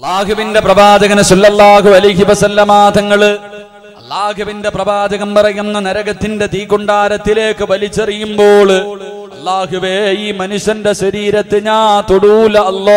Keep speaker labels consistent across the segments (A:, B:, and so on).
A: അള്ളാഹുവിന്റെ പ്രവാചകന് സുല്ലല്ലാഹു അലൈഹി വസല്ലമ തങ്ങള് അള്ളാഹുവിന്റെ പ്രവാചകൻ പറയുന്ന നരകത്തിന്റെ തീകുണ്ടാരത്തിലേക്ക് വലിച്ചെറിയുമ്പോൾ അള്ളാഹുവേ ഈ മനുഷ്യന്റെ ശരീരത്ത് ഞാൻ തൊടൂല അല്ലോ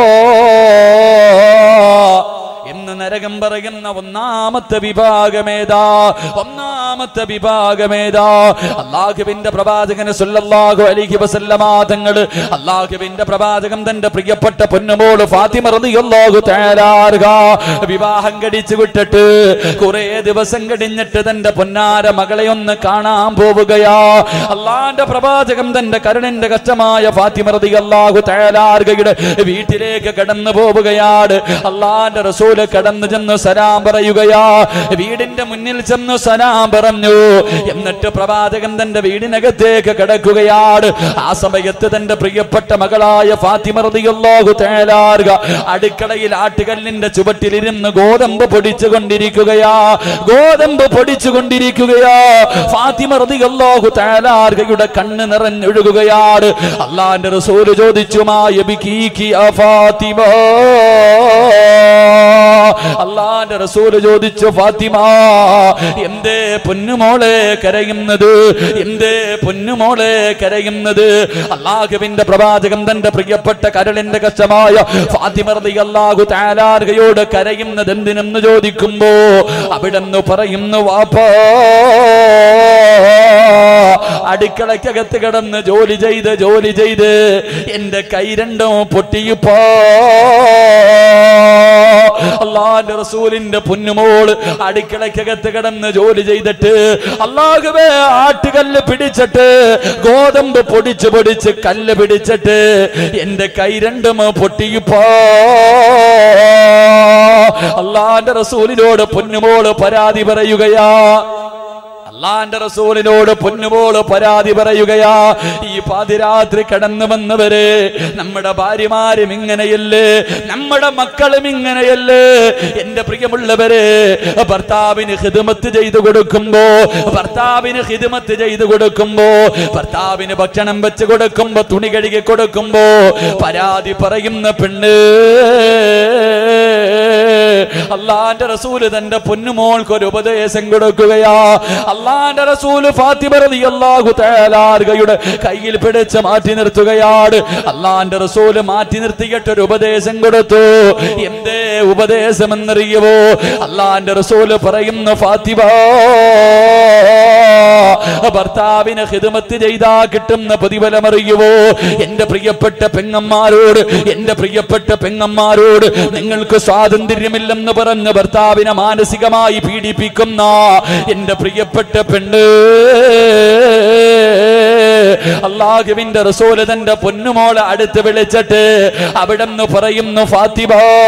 A: എന്ന് നരകം പറയുന്ന ഒന്നാമത്തെ വിഭാഗമേതാ ഒന്നാമത്തെ വിഭാഗമേതാ അള്ളാഹുവിന്റെ പ്രവാചകന് സുല്ലല്ലാഹു അലൈഹി വസല്ലമ തങ്ങള് അള്ളാഹുവിന്റെ പ്രവാചകൻ തന്റെ പ്രിയപ്പെട്ട പൊന്നുമോള് ഫാത്തിമ റളിയല്ലാഹു തആല അൻഹാ വിവാഹം കഴിച്ചു വിട്ടിട്ട് കുറെ ദിവസം കഴിഞ്ഞിട്ട് തന്റെ പൊന്നാര മകളെ ഒന്ന് കാണാൻ പോവുകയാ അള്ളാന്റെ പ്രവാചകൻ തന്റെ കരുണിന്റെ കഷ്ടമായ ഫാത്തിമ റളിയല്ലാഹു തആല അൻഹയുടെ വീട്ടിലേക്ക് കടന്നു പോവുകയാണ് അള്ളാന്റെ റസൂല് കടന്നു ചെന്ന് സലാം പറയുകയാ വീടിന്റെ മുന്നിൽ ചെന്ന് സലാം പറഞ്ഞു എന്നിട്ട് പ്രവാചകൻ തന്റെ വീടിനകത്തേക്ക് കിടക്കുകയാണ് ആ സമയത്ത് തന്റെ പ്രിയപ്പെട്ട മകളായ ഫാത്തിമ റളിയല്ലാഹു തആല അൻഹ അടുക്കളയിൽ ആട്ടുകല്ലിന്റെ ചുവട്ടിലിരുന്ന് ഗോതമ്പ് പൊടിച്ചു കൊണ്ടിരിക്കുകയാ ഗോതമ്പ് പൊടിച്ചു കൊണ്ടിരിക്കുകയാ ഫാത്തിമ റളിയല്ലാഹു തആല അൻഹയുടെ കണ്ണ് നിറഞ്ഞൊഴുകുകയാണ് അള്ളാന്റെ റസൂല് ചോദിച്ചു മാ യബികീകി ആ ഫാത്തിമ അള്ളാന്റെ റസൂല് ചോദിച്ചു ഫാത്തിമ എന്തേ പൊന്നുമോളെ കരയുന്നത് എന്തേ പൊന്നുമോളെ കരയുന്നത് അള്ളാഹുവിന്റെ പ്രവാചകൻ തന്റെ പ്രിയപ്പെട്ട കരളിന്റെ കഷ്ടമായ ഫാത്തിമ അള്ളാഹു താലാർഹയോട് കരയുന്നത് എന്തിനെന്ന് ചോദിക്കുമ്പോ അവിടെന്ന് പറയുന്നു വാപ്പാ അടുക്കളക്കകത്ത് കിടന്ന് ജോലി ചെയ്ത് ജോലി ചെയ്ത് എന്റെ കൈ രണ്ടും പൊട്ടിയപ്പോ അള്ളാന്റെ റസൂലിന്റെ പൊന്നുമോള് അടുക്കളക്കകത്ത് കിടന്ന് ജോലി ചെയ്തിട്ട് അള്ളാഹുവേ ആട്ടുകല്ല് പിടിച്ചിട്ട് ഗോതമ്പ് പൊടിച്ച് പൊടിച്ച് കല്ല് പിടിച്ചിട്ട് എന്റെ കൈ രണ്ടും പൊട്ടിയപ്പോ അള്ളാന്റെ റസൂലിനോട് പൊന്നുമോള് പരാതി പറയുകയാ അള്ളാന്റെ റസൂലിനോട് പൊന്നുപോള് പരാതി പറയുകയാ ഈ പാതിരാത്രി കടന്നു വന്നവര് നമ്മുടെ ഭാര്യമാരും ഇങ്ങനെയല്ലേ നമ്മുടെ മക്കളും ഇങ്ങനെയല്ലേ എന്റെ പ്രിയമുള്ളവര് ഭർത്താവിന് ഹിദമത്ത് ചെയ്തു കൊടുക്കുമ്പോ ഭർത്താവിന് ഹിദമത്ത് ചെയ്തു കൊടുക്കുമ്പോ ഭർത്താവിന് ഭക്ഷണം വെച്ച് കൊടുക്കുമ്പോ തുണി കഴുകി കൊടുക്കുമ്പോ പരാതി പറയുന്ന പെണ്ണ് അള്ളാന്റെ റസൂല് തന്റെ പൊന്നുമോൾക്ക് ഒരു ഉപദേശം കൊടുക്കുകയാ അള്ളാന്റെ റസൂല് ഫാത്തിമ റളിയല്ലാഹു തആല അൻഹയുടെ കയ്യിൽ പിടിച്ച് മാറ്റി നിർത്തുകയാണ് അള്ളാന്റെ റസൂല് മാറ്റി നിർത്തിയിട്ട് ഒരു ഉപദേശം കൊടുത്തു എന്തേ ഉപദേശം എന്നറിയുവോ അള്ളാന്റെ റസൂല് പറയുന്നു ഫാത്തിമ ഭർത്താവിന് ഹിദമത്ത് ചെയ്താ കിട്ടുന്ന പ്രതിഫലം അറിയുവോ എന്റെ പ്രിയപ്പെട്ട പെങ്ങന്മാരോട് എന്റെ പ്രിയപ്പെട്ട പെങ്ങന്മാരോട് നിങ്ങൾക്ക് സ്വാതന്ത്ര്യമില്ലെന്ന് പറഞ്ഞ് ഭർത്താവിനെ മാനസികമായി പീഡിപ്പിക്കുന്ന എന്റെ പ്രിയപ്പെട്ട പെണ്ണ് അള്ളാഹുവിന്റെ റസൂല് തന്റെ പൊന്നുമോളെ അടുത്ത് വിളിച്ചിട്ട് അവിടെ നിന്ന് പറയുന്നു ഫാത്തിമ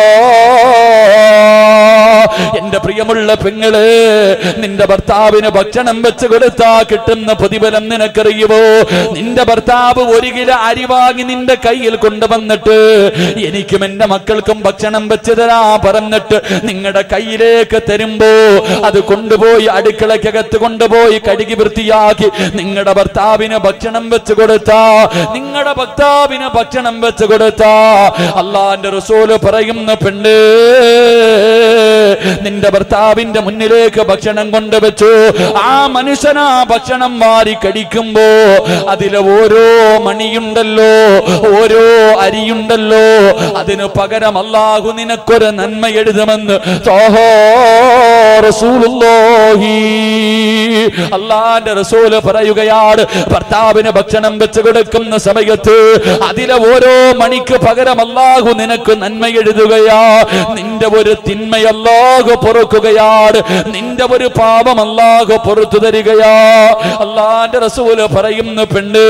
A: എന്റെ പ്രിയമുള്ള പെങ്ങള് നിന്റെ ഭർത്താവിന് ഭക്ഷണം വെച്ച് കൊടുത്താ കിട്ടുന്ന പ്രതിഫലം നിനക്കറിയുമോ നിന്റെ ഭർത്താവ് ഒരു കിലോ അരി വാങ്ങി നിന്റെ കയ്യിൽ കൊണ്ടുവന്നിട്ട് എനിക്കും എന്റെ മക്കൾക്കും ഭക്ഷണം വെച്ച് തരാ പറഞ്ഞിട്ട് നിങ്ങളുടെ കയ്യിലേക്ക് തരുമ്പോ അത് കൊണ്ടുപോയി അടുക്കളക്കകത്ത് കൊണ്ടുപോയി കഴുകി വൃത്തിയാക്കി നിങ്ങളുടെ ഭർത്താവിന് ഭക്ഷണം വെച്ച് കൊടുത്താ നിങ്ങളുടെ ഭർത്താവിന് ഭക്ഷണം വെച്ച് കൊടുത്താ അള്ളാന്റെ റസൂല് പറയുന്ന പെണ്ണ് നിന്റെ ഭർത്താവിന്റെ മുന്നിലേക്ക് ഭക്ഷണം കൊണ്ടുവച്ചു ആ മനുഷ്യനാ ഭക്ഷണം മാറി കടിക്കുമ്പോ അതിലെ ഓരോ മണിയുണ്ടല്ലോ ഓരോ അരിയുണ്ടല്ലോ അതിന് പകരം അല്ലാഹു നിനക്കൊരു നന്മ എഴുതുമെന്ന് തോഹോ റസൂലുള്ളാഹി അള്ളാന്റെ റസൂല് പറയുകയാണ് ഭർത്താവിന് ഭക്ഷണം വെച്ച് കൊടുക്കുന്ന സമയത്ത് അതിലെ ഓരോ മണിക്ക് പകരം അല്ലാഹു നിനക്ക് നന്മ എഴുതുകയാ നിന്റെ ഒരു തിന്മയല്ലാഹു പൊറുക്കുകയാണ് നിന്റെ ഒരു പാപം അല്ലാഹു പൊറത്തു തരികയാ അള്ളാന്റെ റസൂല് പറയുന്നു പെണ്ണ്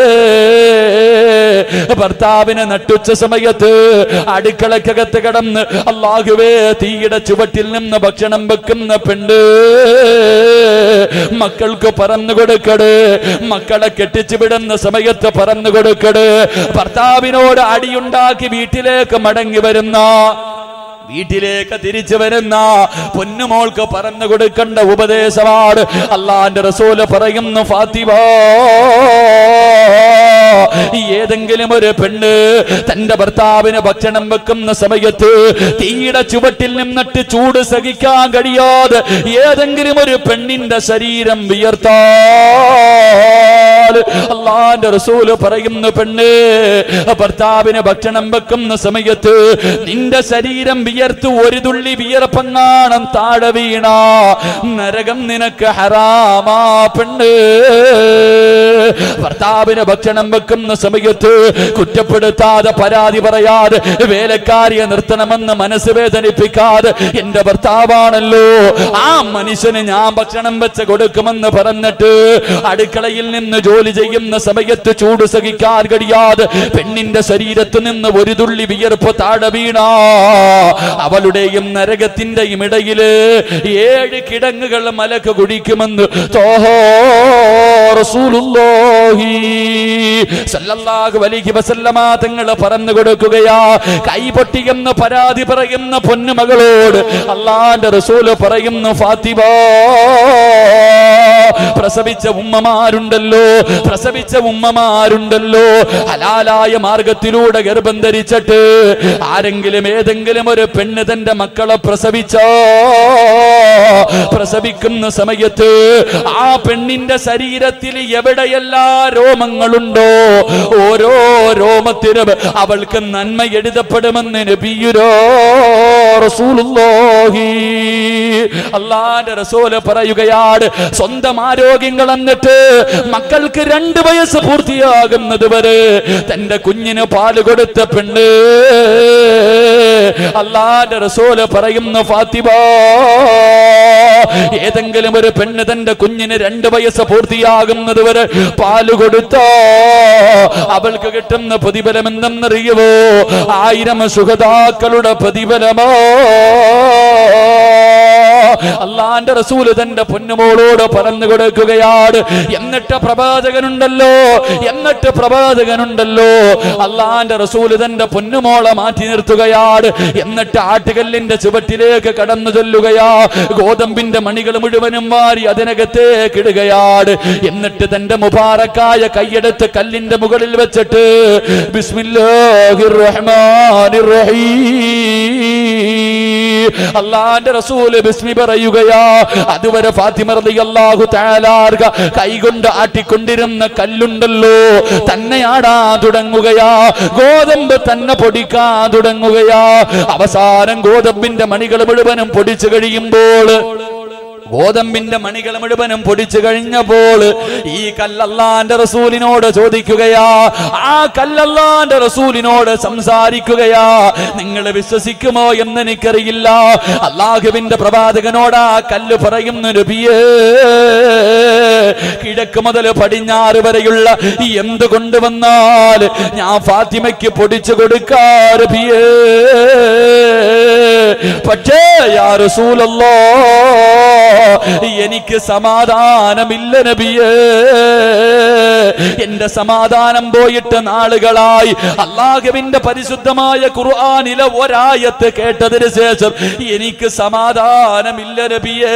A: ഭർത്താവിനെ നട്ടുച്ച സമയത്ത് അടുക്കളക്കകത്ത് കിടന്ന് അള്ളാഹുവേ തീയുടെ ചുവട്ടിൽ നിന്ന് ഭക്ഷണം വെക്കുന്ന പെണ്ണ് മക്കൾക്ക് പറന്നു കൊടുക്കട് മക്കളെ കെട്ടിച്ചു വിടുന്ന സമയത്ത് പറന്നു കൊടുക്കട് ഭർത്താവിനോട് അടിയുണ്ടാക്കി വീട്ടിലേക്ക് മടങ്ങി വരുന്ന വീട്ടിലേക്ക് തിരിച്ചു വരുന്ന പൊന്നുമോൾക്ക് പറഞ്ഞു കൊടുക്കേണ്ട ഉപദേശമാണ് അള്ളാന്റെ റസൂല് പറയുന്നു ഫാത്തിമ ഏതെങ്കിലും ഒരു പെണ്ണ് തന്റെ ഭർത്താവിന് ഭക്ഷണം വെക്കുന്ന സമയത്ത് തീയുടെ ചുവട്ടിൽ നിന്നിട്ട് ചൂട് സഹിക്കാൻ കഴിയാതെ ഏതെങ്കിലും ഒരു പെണ്ണിന്റെ ശരീരം വിയർത്താൽ അള്ളാന്റെ റസൂല് പറയുന്നു പെണ്ണ് ഭർത്താവിന് ഭക്ഷണം വെക്കുന്ന സമയത്ത് നിന്റെ ശരീരം വിയർത്ത് ഒരു തുള്ളി വിയർപ്പങ്ങാണം താഴെ വീണ നരകം നിനക്ക് ഹറാമാ പെണ്ണ് ഭർത്താവിന് ഭക്ഷണം വെക്കുന്ന സമയത്ത് കുറ്റപ്പെടുത്താതെ പരാതി പറയാതെ വേലക്കാരിയെ നിർത്തണമെന്ന് മനസ്സ് വേദനിപ്പിക്കാതെ എന്റെ ഭർത്താവാണല്ലോ ആ മനുഷ്യന് ഞാൻ ഭക്ഷണം വെച്ച് കൊടുക്കുമെന്ന് പറഞ്ഞിട്ട് അടുക്കളയിൽ നിന്ന് ജോലി ചെയ്യുന്ന സമയത്ത് ചൂട് സഹിക്കാൻ കഴിയാതെ പെണ്ണിന്റെ ശരീരത്ത് നിന്ന് ഒരു തുള്ളി വിയർപ്പ് താഴെ വീണ അവളുടെയും നരകത്തിന്റെയും ഇടയില് ഏഴ് കിടങ്ങുകൾ മലക്ക് കുഴിക്കുമെന്ന് തോഹോ റസൂലുള്ളാഹി സല്ലല്ലാഹു അലൈഹി വസല്ലമ തങ്ങൾ പറഞ്ഞു കൊടുക്കുകയാ കൈപൊട്ടിയെന്ന് പരാതി പറയുന്ന പൊന്നുമകളോട് അള്ളാന്റെ റസൂല് പറയുന്നു ഫാത്തിമ പ്രസവിച്ച ഉമ്മമാരുണ്ടല്ലോ പ്രസവിച്ച ഉമ്മമാരുണ്ടല്ലോ ഹലാലായ മാർഗത്തിലൂടെ ഗർഭം ധരിച്ചിട്ട് ആരെങ്കിലും ഏതെങ്കിലും ഒരു പെണ്ണ് തന്റെ മക്കളെ പ്രസവിച്ചോ പ്രസവിക്കുന്ന സമയത്ത് ആ പെണ്ണിന്റെ ശരീരത്തിൽ എവിടെയെല്ലാം രോമങ്ങളുണ്ടോ ഓരോ രോമത്തിനും അവൾക്ക് നന്മ എഴുതപ്പെടുമെന്ന് നബിയുരോ റസൂലുള്ളാഹി അള്ളാന്റെ റസൂല് പറയുകയാണ് സ്വന്തം ആരോഗ്യം കളഞ്ഞിട്ട് മക്കൾക്ക് രണ്ട് വയസ്സ് പൂർത്തിയാകുന്നത് വരെ തന്റെ കുഞ്ഞിന് പാല് കൊടുത്ത പെണ്ണ് അള്ളാന്റെ റസൂല് പറയുന്നു ഫാത്തിമ ഏതെങ്കിലും ഒരു പെണ്ണ് തന്റെ കുഞ്ഞിന് രണ്ട് വയസ്സ് പൂർത്തിയാകുന്നത് വരെ പാല് കൊടുത്തോ അവൾക്ക് കിട്ടുന്ന പ്രതിഫലം എന്തെന്നറിയുവോ ആയിരം സുഖതാക്കളുടെ പ്രതിഫലമോ അള്ളാന്റെ റസൂല് തന്റെ പൊന്നുമോളോട് പറഞ്ഞു കൊടുക്കുകയാണ് എന്നിട്ട് പ്രവാചകനുണ്ടല്ലോ എന്നിട്ട് പ്രവാചകനുണ്ടല്ലോ അള്ളാന്റെ റസൂല് തന്റെ പൊന്നുമോളെ മാറ്റി നിർത്തുകയാണ് എന്നിട്ട് ആട്ടുകല്ലിന്റെ ചുവട്ടിലേക്ക് കടന്നു ചൊല്ലുകയാ ഗോതമ്പിന്റെ മണികൾ മുഴുവനും മാറി അതിനകത്തേക്ക് ഇടുകയാണ് എന്നിട്ട് തന്റെ മുബാറക്കായ കൈയെടുത്ത് കല്ലിന്റെ മുകളിൽ വെച്ചിട്ട് ബിസ്മില്ലാഹിർ റഹ്മാനിർ റഹീം അള്ളാന്റെ റസൂല് ബിസ്മി പറയുകയാ അതുവരെ ഫാത്തിമ റളിയല്ലാഹു തആലാർക കൈകൊണ്ട് ആട്ടിക്കൊണ്ടിരുന്ന കല്ലുണ്ടല്ലോ തന്നെ ആടാൻ തുടങ്ങുകയാ ഗോതമ്പ് തന്നെ പൊടിക്കാൻ തുടങ്ങുകയാ അവസാനം ഗോതമ്പിന്റെ മണികൾ മുഴുവനും പൊടിച്ചു കഴിയുമ്പോൾ ഗോതമ്പിന്റെ മണികൾ മുഴുവനും പൊടിച്ചു കഴിഞ്ഞപ്പോൾ ഈ കല്ലല്ലാന്റെ റസൂലിനോട് ചോദിക്കുകയാ ആ കല്ലല്ലാന്റെ റസൂലിനോട് സംസാരിക്കുകയാ നിങ്ങൾ വിശ്വസിക്കുമോ എന്ന് എനിക്കറിയില്ല അള്ളാഹുവിന്റെ പ്രവാചകനോട് ആ കല്ല് പറയുന്നു നബിയേ കിഴക്ക് മുതൽ പടിഞ്ഞാറ് വരെയുള്ള ഈ എന്ത് കൊണ്ടുവന്നാൽ ഞാൻ ഫാത്തിമയ്ക്ക് പൊടിച്ചു കൊടുക്കാ നബിയേ പക്ഷേ യാ റസൂലല്ലോ എനിക്ക് സമാധാനമില്ല നബിയേ എന്റെ സമാധാനം പോയിട്ട് നാളുകളായി അള്ളാഹുവിന്റെ പരിശുദ്ധമായ ഖുർആനിലെ ഒരായത്ത് കേട്ടതിന് ശേഷം എനിക്ക് സമാധാനമില്ല നബിയേ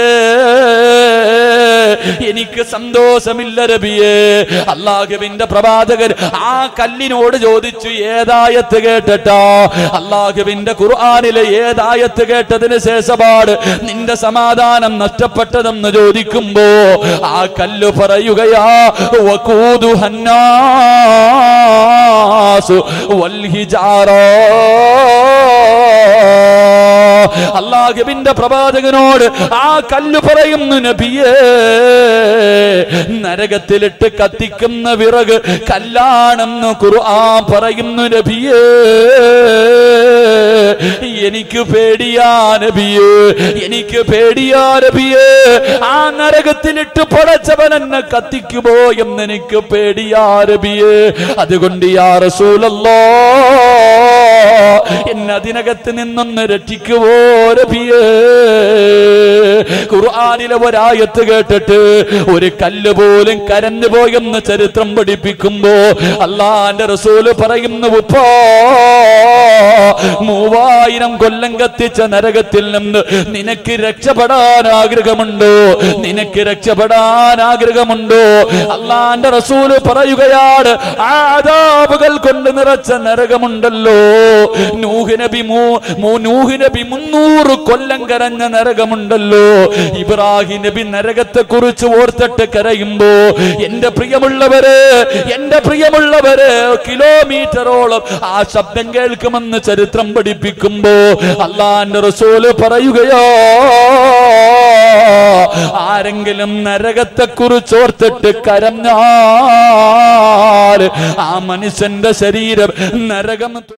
A: എനിക്ക് സന്തോഷമില്ല നബിയേ അള്ളാഹുവിന്റെ പ്രവാചകൻ ആ കല്ലിനോട് ചോദിച്ചു ഏതായത്ത് കേട്ടിട്ടാ അള്ളാഹുവിന്റെ ഖുർആനിലെ ഏതായത്ത് കേട്ടതിന് ശേഷമാണ് നിന്റെ സമാധാനം നഷ്ടപ്പെട്ടതെന്ന് ചോദിക്കുമ്പോ ആ കല്ല് പറയുകയാ വഖൂദു ഹന്നാസു വൽഹിജാറോ അള്ളാഹുവിന്റെ പ്രവാചകനോട് ആ കല്ല് പറയുന്നു നബിയേ നരകത്തിലിട്ട് കത്തിക്കുന്ന വിറക് കല്ലാണെന്ന് ഖുർആൻ പറയുന്നു നബിയേ എനിക്ക് പേടിയാ നബിയേ എനിക്ക് പേടിയാ നബിയേ ആ നരകത്തിലിട്ട് പടച്ചവൻ എന്നെ കത്തിക്കുമോ എന്ന് എനിക്ക് പേടിയാ നബിയേ അതുകൊണ്ട് യാ റസൂലല്ലോ എന്നെ അതിനകത്ത് നിന്നൊന്ന് രക്ഷിക്കുവോ രബിയേ ഖുർആനിലെ ഒരായത്ത് കേട്ടിട്ട് ഒരു കല്ല് പോലും കരഞ്ഞു പോയെന്ന് ചരിത്രം പഠിപ്പിക്കുമ്പോ അള്ളാന്റെ റസൂല് പറയുന്നു ഉപ്പോ മൂവായിരം കൊല്ലം കത്തിച്ച നരകത്തിൽ നിന്ന് നിനക്ക് രക്ഷപ്പെടാൻ ആഗ്രഹമുണ്ടോ നിനക്ക് രക്ഷപ്പെടാൻ ആഗ്രഹമുണ്ടോ അള്ളാന്റെ റസൂല് പറയുകയാണ് ആദാബുകൾ കൊണ്ട് നിറച്ച നരകമുണ്ടല്ലോ നൂഹ് നബി മൂ- മൂ- നൂഹ് നബി മുന്നൂറ് കൊല്ലം കരഞ്ഞ നരകമുണ്ടല്ലോ ഇബ്രാഹിം നബി നരകത്തെ കുറിച്ച് ഓർത്തിട്ട് കരയുമ്പോ എന്റെ പ്രിയമുള്ളവര് എന്റെ പ്രിയമുള്ളവര് കിലോമീറ്ററോളം ആ ശബ്ദം കേൾക്കുമെന്ന് ചരിത്രം പഠിപ്പിക്കുമ്പോ അള്ളാന്റെ റസൂല് പറയുകയോ ആരെങ്കിലും നരകത്തെ കുറിച്ച് ഓർത്തിട്ട് കരഞ്ഞാൽ ആ മനുഷ്യന്റെ ശരീരം നരകം